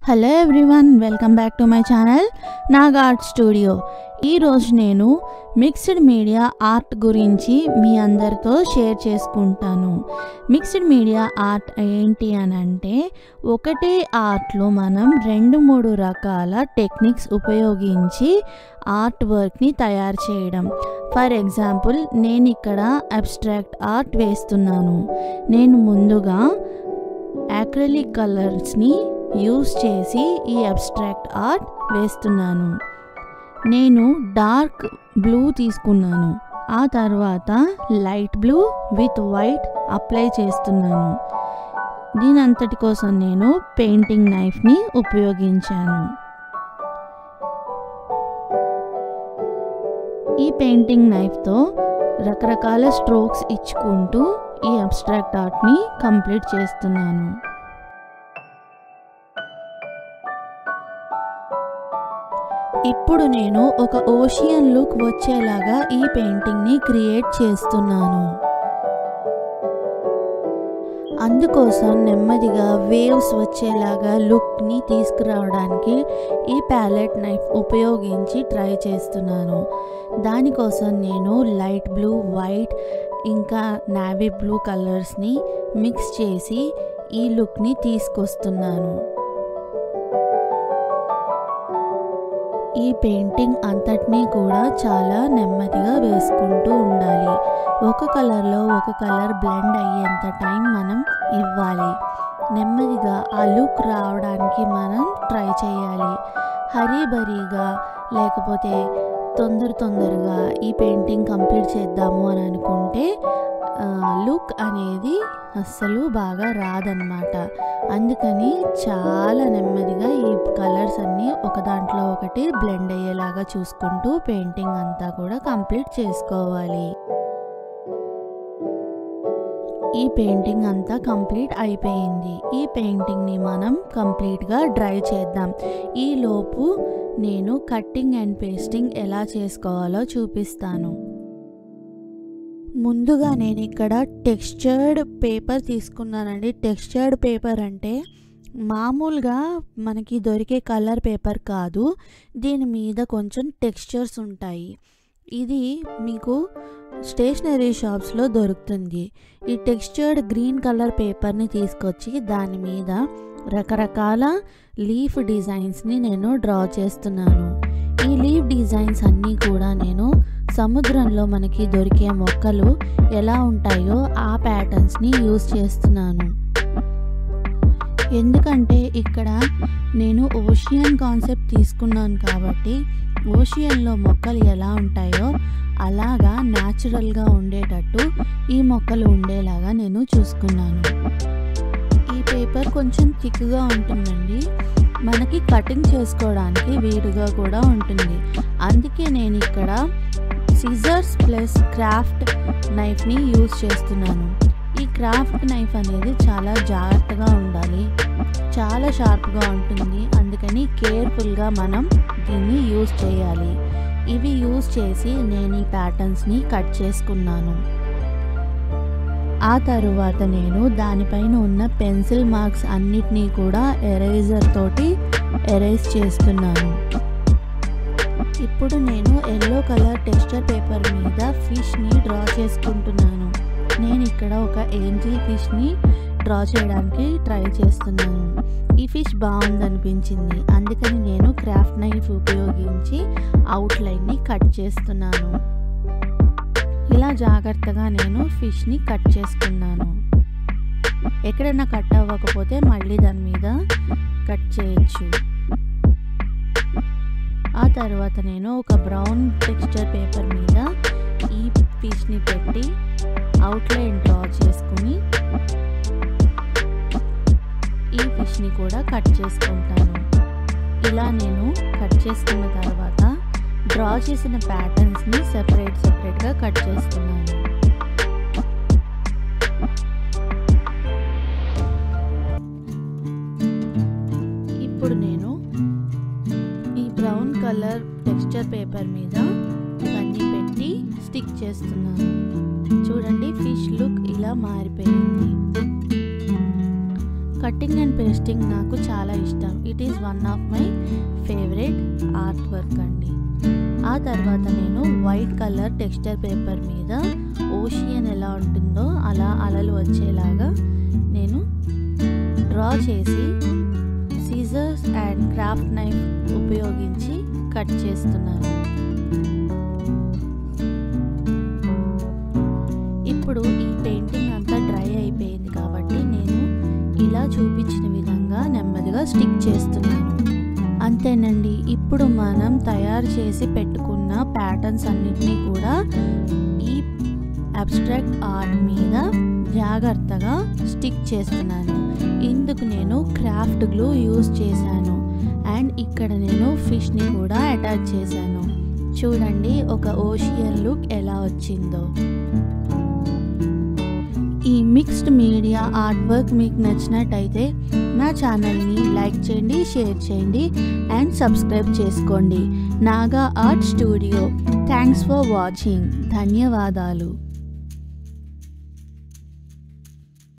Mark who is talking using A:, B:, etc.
A: hello everyone welcome back to my channel Nag art studio ఈరోజు నేను mixed media art గురించి మీ అందరితో షేర్ చేసుకుంటాను మిక్స్డ్ మీడియా ఆర్ట్ ఏంటి అని అంటే ఒకటే ఆర్ట్లో మనం రెండు మూడు రకాల టెక్నిక్స్ ఉపయోగించి ఆర్ట్ వర్క్ని తయారు చేయడం ఫర్ ఎగ్జాంపుల్ నేను ఇక్కడ అబ్స్ట్రాక్ట్ ఆర్ట్ వేస్తున్నాను నేను ముందుగా యాక్రిలిక్ కలర్స్ని యూస్ చేసి ఈ అబ్స్ట్రాక్ట్ ఆర్ట్ వేస్తున్నాను నేను డార్క్ బ్లూ తీసుకున్నాను ఆ తర్వాత light blue with white apply చేస్తున్నాను దీని అంతటి కోసం నేను పెయింటింగ్ నైఫ్ని ఉపయోగించాను ఈ పెయింటింగ్ నైఫ్తో రకరకాల స్ట్రోక్స్ ఇచ్చుకుంటూ ఈ అబ్స్ట్రాక్ట్ ఆర్ట్ని కంప్లీట్ చేస్తున్నాను ఇప్పుడు నేను ఒక ఓషియన్ లుక్ వచ్చేలాగా ఈ పెయింటింగ్ని క్రియేట్ చేస్తున్నాను అందుకోసం నెమ్మదిగా వేవ్స్ వచ్చేలాగా లుక్ని తీసుకురావడానికి ఈ ప్యాలెట్ నైఫ్ ఉపయోగించి ట్రై చేస్తున్నాను దానికోసం నేను లైట్ బ్లూ వైట్ ఇంకా నావీ బ్లూ కలర్స్ని మిక్స్ చేసి ఈ లుక్ని తీసుకొస్తున్నాను ఈ పెయింటింగ్ అంతటినీ కూడా చాలా నెమ్మదిగా వేసుకుంటూ ఉండాలి ఒక కలర్లో ఒక కలర్ బ్లెండ్ అయ్యేంత టైం మనం ఇవ్వాలి నెమ్మదిగా ఆ లుక్ రావడానికి మనం ట్రై చేయాలి హరీబరీగా లేకపోతే తొందర తొందరగా ఈ పెయింటింగ్ కంప్లీట్ చేద్దాము అని అనుకుంటే లుక్ అనేది అస్సలు బాగా రాదనమాట అందుకని చాలా నెమ్మదిగా ఈ కలర్స్ అన్నీ ఒక దాంట్లో ఒకటి బ్లెండ్ అయ్యేలాగా చూసుకుంటూ పెయింటింగ్ అంతా కూడా కంప్లీట్ చేసుకోవాలి ఈ పెయింటింగ్ అంతా కంప్లీట్ అయిపోయింది ఈ పెయింటింగ్ని మనం కంప్లీట్గా డ్రై చేద్దాం ఈ లోపు నేను కట్టింగ్ అండ్ పేస్టింగ్ ఎలా చేసుకోవాలో చూపిస్తాను ముందుగా నేను ఇక్కడ టెక్స్చర్డ్ పేపర్ తీసుకున్నానండి టెక్స్చర్డ్ పేపర్ అంటే మామూలుగా మనకి దొరికే కలర్ పేపర్ కాదు దీని మీద కొంచెం టెక్స్చర్స్ ఉంటాయి ఇది మీకు స్టేషనరీ షాప్స్లో దొరుకుతుంది ఈ టెక్స్చర్డ్ గ్రీన్ కలర్ పేపర్ని తీసుకొచ్చి దాని మీద రకరకాల లీఫ్ డిజైన్స్ని నేను డ్రా చేస్తున్నాను ఈ లీఫ్ డిజైన్స్ అన్నీ కూడా నేను సముద్రంలో మనకి దొరికే మొక్కలు ఎలా ఉంటాయో ఆ ప్యాటర్న్స్ని యూజ్ చేస్తున్నాను ఎందుకంటే ఇక్కడ నేను ఓషియన్ కాన్సెప్ట్ తీసుకున్నాను కాబట్టి ఓషియన్లో మొక్కలు ఎలా ఉంటాయో అలాగా న్యాచురల్గా ఉండేటట్టు ఈ మొక్కలు ఉండేలాగా నేను చూసుకున్నాను ఈ పేపర్ కొంచెం థిక్గా ఉంటుందండి మనకి కటింగ్ చేసుకోవడానికి వీలుగా కూడా ఉంటుంది అందుకే నేను ఇక్కడ సిజర్స్ ప్లస్ క్రాఫ్ట్ నైఫ్ని యూజ్ చేస్తున్నాను ఈ క్రాఫ్ట్ నైఫ్ అనేది చాలా జాగ్రత్తగా ఉండాలి చాలా షార్ప్గా ఉంటుంది అందుకని కేర్ఫుల్గా మనం దీన్ని యూజ్ చేయాలి ఇవి యూజ్ చేసి నేను ఈ ప్యాటర్న్స్ని కట్ చేసుకున్నాను ఆ తరువాత నేను దానిపైన ఉన్న పెన్సిల్ మార్క్స్ అన్నిటినీ కూడా ఎరేజర్ తోటి ఎరేజ్ చేస్తున్నాను ఇప్పుడు నేను ఎల్లో కలర్ టెక్స్చర్ పేపర్ మీద ఫిష్ని డ్రా చేసుకుంటున్నాను నేను ఇక్కడ ఒక ఏంజిల్ ఫిష్ని డ్రా చేయడానికి ట్రై చేస్తున్నాను ఈ ఫిష్ బాగుందనిపించింది అందుకని నేను క్రాఫ్ట్ నైఫ్ ఉపయోగించి అవుట్లైన్ని కట్ చేస్తున్నాను ఇలా జాగ్రత్తగా నేను ఫిష్ని కట్ చేసుకున్నాను ఎక్కడైనా కట్ అవ్వకపోతే మళ్ళీ దాని మీద కట్ చేయొచ్చు ఆ తర్వాత నేను ఒక బ్రౌన్ టెక్స్చర్ పేపర్ మీద ఈ ఫిష్ని పెట్టి అవుట్లైన్ డ్రా చేసుకుని ఈ ఫిష్ని కూడా కట్ చేసుకుంటాను ఇలా నేను కట్ చేసుకున్న తర్వాత డ్రా చేసిన ప్యాటర్న్స్ని సెపరేట్ సెపరేట్గా కట్ చేస్తున్నాను ఇప్పుడు నేను ఈ బ్రౌన్ కలర్ టెక్స్చర్ పేపర్ మీద ఇవన్నీ పెట్టి స్టిక్ చేస్తున్నాను చూడండి ఫిష్ లుక్ ఇలా మారిపోయింది కటింగ్ అండ్ పేస్టింగ్ నాకు చాలా ఇష్టం it is one of my favourite art work అండి ఆ తర్వాత నేను వైట్ కలర్ టెక్స్చర్ పేపర్ మీద ఓషియన్ ఎలా ఉంటుందో అలా అలలు వచ్చేలాగా నేను డ్రా చేసి సీజర్స్ అండ్ క్రాఫ్ట్ నైఫ్ ఉపయోగించి కట్ చేస్తున్నాను ఇప్పుడు ఈ పెయింటింగ్ అంతా డ్రై అయిపోయింది కాబట్టి నేను ఇలా చూపించిన విధంగా నెమ్మదిగా స్టిక్ చేస్తున్నాను అంతేనండి ఇప్పుడు మనం తయారు చేసి పెట్టుకున్న ప్యాటర్న్స్ అన్నిటినీ కూడా ఈ అబ్స్ట్రాక్ట్ ఆర్ట్ మీద జాగ్రత్తగా స్టిక్ చేస్తున్నాను ఇందుకు నేను క్రాఫ్ట్ గ్లూ యూజ్ చేశాను అండ్ ఇక్కడ నేను ఫిష్ని కూడా అటాచ్ చేశాను చూడండి ఒక ఓషియన్ లుక్ ఎలా వచ్చిందో ఈ మిక్స్డ్ మీడియా ఆర్ట్ వర్క్ మీకు నచ్చినట్టయితే నా ఛానల్ని లైక్ చేయండి షేర్ చేయండి అండ్ సబ్స్క్రైబ్ చేసుకోండి Naga art studio thanks for watching ధన్యవాదాలు